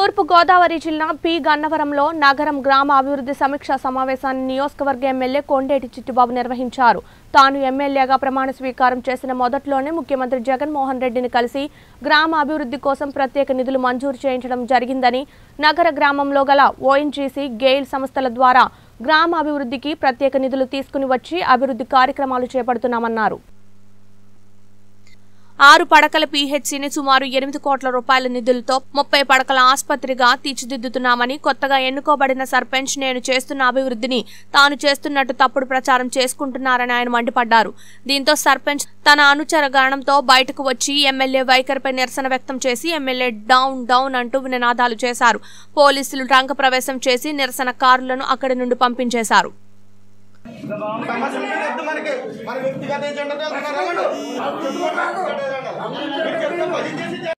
తూర్పు గోదావరి జిల్లా పి గన్నవరంలో నగరం గ్రామ అభివృద్ధి సమీక్షా సమావేశాన్ని నియోజకవర్గ ఎమ్మెల్యే కొండేటి చిట్టిబాబు నిర్వహించారు తాను ఎమ్మెల్యేగా ప్రమాణ స్వీకారం చేసిన మొదట్లోనే ముఖ్యమంత్రి జగన్మోహన్ రెడ్డిని కలిసి గ్రామ అభివృద్ధి కోసం ప్రత్యేక నిధులు మంజూరు చేయించడం జరిగిందని నగర గ్రామంలో గల ఓఎన్జీసీ గెయిల్ సంస్థల ద్వారా గ్రామ అభివృద్ధికి ప్రత్యేక నిధులు తీసుకుని వచ్చి అభివృద్ధి కార్యక్రమాలు చేపడుతున్నామన్నారు ఆరు పడకల పీహెచ్సీని సుమారు ఎనిమిది కోట్ల రూపాయల నిధులతో ముప్పై పడకల ఆసుపత్రిగా తీర్చిదిద్దుతున్నామని కొత్తగా ఎన్నుకోబడిన సర్పంచ్ నేను చేస్తున్న అభివృద్ధిని తాను చేస్తున్నట్టు తప్పుడు ప్రచారం చేసుకుంటున్నారని ఆయన మండిపడ్డారు దీంతో సర్పంచ్ తన అనుచర గణంతో బయటకు వచ్చి ఎమ్మెల్యే వైఖరిపై నిరసన వ్యక్తం చేసి ఎమ్మెల్యే డౌన్ డౌన్ అంటూ నినాదాలు చేశారు పోలీసులు రంగప్రవేశం చేసి నిరసనకారులను అక్కడి నుండి పంపించేశారు సమస్య వద్దు మనకి మన వ్యక్తిగత ఎజెండాతో వెళ్తున్నారు. మీరు చెప్తే పది చేసి చే-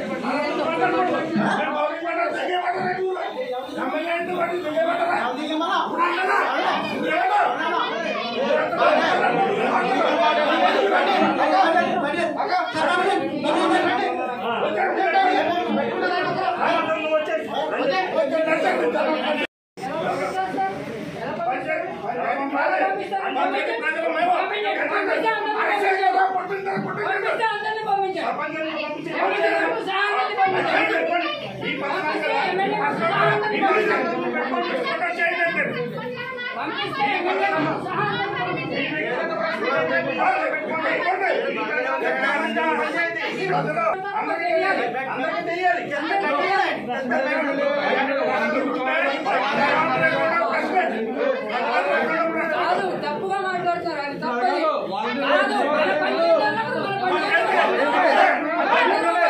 అందరికీ తెలియాలి. కింద కట్టియాలి. కాదు తప్పుగా మాట్లాడుతున్నారు అది తప్పది కాదు మన పని చేయాలన్నప్పుడు మన పని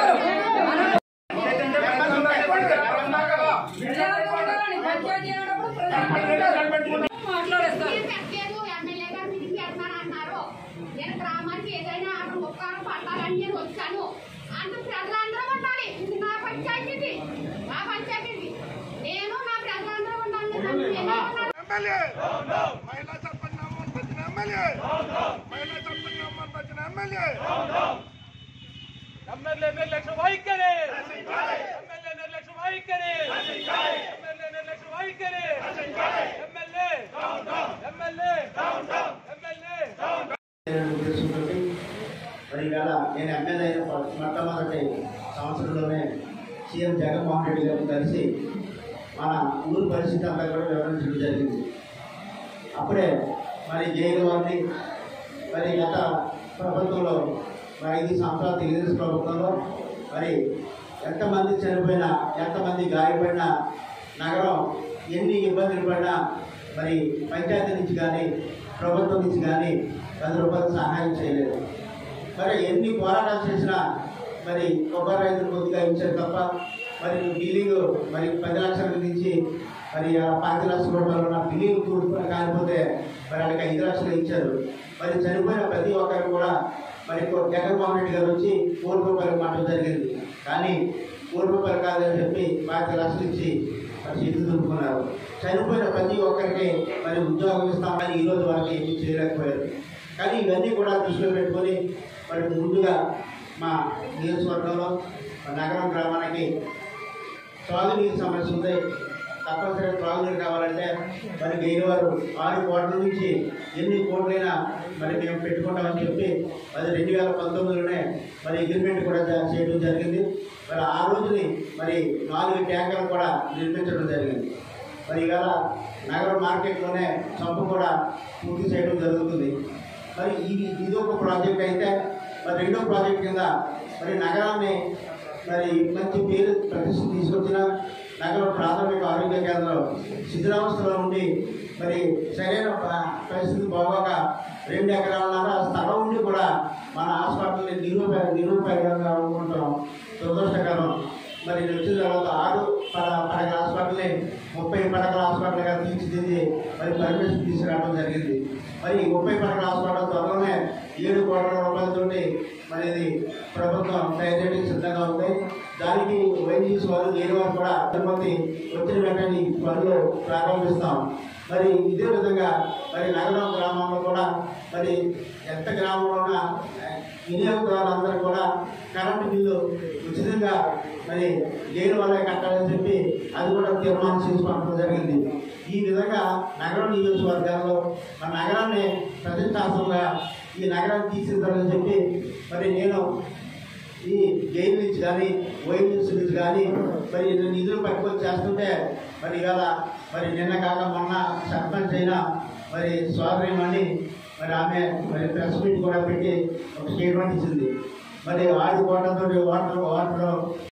చేయాలి పంచాయతీ అన్నప్పుడు ప్రజలు మాట్లాడేస్తారు పెట్టలేదు ఎమ్మెల్యే గారు మీటింగ్ చేస్తానన్నారు నేను గ్రామానికి ఏదైనా అక్కడ ముక్కాలు పట్టాలని నేను వచ్చాను అంత ప్రజలందరూ ఉండాలి ఇది నా పంచాయతీ నా పంచాయతీ నేను నా ప్రజలందరూ ఉండాలి నన్ను ఎన్నుకున్నారు. ఎమ్మెల్యే మహిళా సర్పంచ్ నామం వచ్చిన ఎమ్మెల్యే మహిళా సర్పంచ్ నామం వచ్చిన ఎమ్మెల్యే ఎమ్మెల్యే నిర్లక్ష్యం వైఖరి ఎమ్మెల్యే నిర్లక్ష్యం వైఖరి ఎమ్మెల్యే నిర్లక్ష్యం వైఖరి ఎమ్మెల్యే ఎమ్మెల్యే ఎమ్మెల్యే ఉద్దేశంతో మరి ఇవాళ నేను ఎమ్మెల్యే అయిన ఫ- మొట్టమొదటి సంవత్సరంలోనే సీఎం జగన్మోహన్ రెడ్డి గారిని కలిసి మన ఊరు పరిస్థితి అంతా కూడా వివరించడం జరిగింది అప్పుడే మరి జైలు వారిని మరి గత ప్రభుత్వంలో మరి ఐదు సంవత్సరాల తెలుగుదేశం ప్రభుత్వంలో మరి ఎంతమంది చనిపోయినా ఎంతమంది గాయపడినా నగరం ఎన్ని ఇబ్బందులు పడినా మరి పంచాయతీ నుంచి కానీ ప్రభుత్వం నుంచి కానీ పది రూపాయలు సహాయం చేయలేదు మరి ఎన్ని పోరాటాలు చేసినా మరి కొబ్బరి రైతులు కొద్దిగా ఇచ్చారు తప్ప మరి బిల్లింగ్ మరి పది లక్షల నుంచి మరి ఆ పాతి లక్షల రూపాయలు ఉన్న బిల్లింగ్ కూడుకుని కాకపోతే మరి వాళ్ళకి ఐదు లక్షలు ఇచ్చారు మరి చనిపోయిన ప్రతి ఒక్కరు కూడా మరి కొ- జగన్మోహన్ రెడ్డి గారు వచ్చి కోటి రూపాయలు మాట జరిగింది కానీ కోటి రూపాయలు కాదని చెప్పి పాతి లక్షలు ఇచ్చి మరి చేతులు దులుపుకున్నారు చనిపోయిన ప్రతి ఒక్కరికి మరి ఉద్యోగం ఇస్తామని ఈ రోజు వరకు ఏమీ చేయలేకపోయారు కానీ ఇవన్నీ కూడా దృష్టిలో పెట్టుకొని మరి ముందుగా మా నియోజకవర్గంలో మా నగరం గ్రామానికి త్రాగునీరు సమస్య ఉంది తప్పనిసరిగా త్రాగునీరు కావాలంటే మరి గైన వారు ఆరు కోట్ల నుంచి ఎన్ని కోట్లైనా మరి మేము పెట్టుకుంటామని చెప్పి అది రెండు వేల పంతొమ్మిదిలోనే మరి అగ్రిమెంట్ కూడా జా- చేయడం జరిగింది మరి ఆ రోజుని మరి నాలుగు ట్యాంకర్లు కూడా నిర్మించడం జరిగింది మరి ఇవాళ నగర మార్కెట్లోనే చంపు కూడా పూర్తి చేయడం జరుగుతుంది మరి ఇది ఇది ఒక ప్రాజెక్ట్ అయితే మరి రెండో ప్రాజెక్ట్ కింద మరి నగరాన్ని మరి మంచి పేరు ప్రతిష్ట తీసుకొచ్చిన నగర ప్రాథమిక ఆరోగ్య కేంద్రం శిథిలావస్థలో ఉండి మరి సరైన ప- పరిస్థితి బాగోక రెండు ఎకరాలన్నర స్థలం ఉండి కూడా మన హాస్పిటల్ని నిరూప నిరూపయోగంగా అనుకుంటాం దురదృష్టకరం మరి నేను వచ్చిన తర్వాత ఆరు పడ పడగల హాస్పిటల్ని ముప్పై పడగల హాస్పిటల్గా తీర్చిదిద్ది మరి పర్మిషన్ తీసుకురావడం జరిగింది మరి ముప్పై పడగల హాస్పిటల్ త్వరలోనే ఏడు కోట్ల రూపాయలతోటి మరి ఇది ప్రభుత్వం తయారు చేయడానికి సిద్ధంగా ఉంది దానికి వైద్యుస్ వారు నేను వారు కూడా తిరుపతి వచ్చిన వెంటనే ఈ పనులు ప్రారంభిస్తాం మరి ఇదే విధంగా మరి నగరం గ్రామంలో కూడా మరి ఎంత గ్రామంలో ఉన్నా వినియోగదారులందరూ కూడా కరెంటు బిల్లు ఉచితంగా మరి లేని వాళ్ళే కట్టాలని చెప్పి అది కూడా తీర్మానం చేసుకోవడం జరిగింది ఈ విధంగా నగరం నియోజకవర్గాల్లో మన నగరాన్ని ప్రతిష్టాత్మకంగా ఈ నగరాన్ని తీర్చిదిద్దాలని చెప్పి మరి నేను ఈ జైలు నుంచి కానీ వైఎస్ నుంచి కానీ మరి ఇన్ని నిధులు పట్టుకొని చేస్తుంటే మరి ఇవాళ మరి నిన్న కాక మొన్న సర్పంచ్ అయినా మరి సోదరిమని మరి ఆమె మరి ప్రెస్ మీట్ కూడా పెట్టి ఒక స్టేట్మెంట్ ఇచ్చింది మరి ఆడి కోటతో వాటర్ వాటర్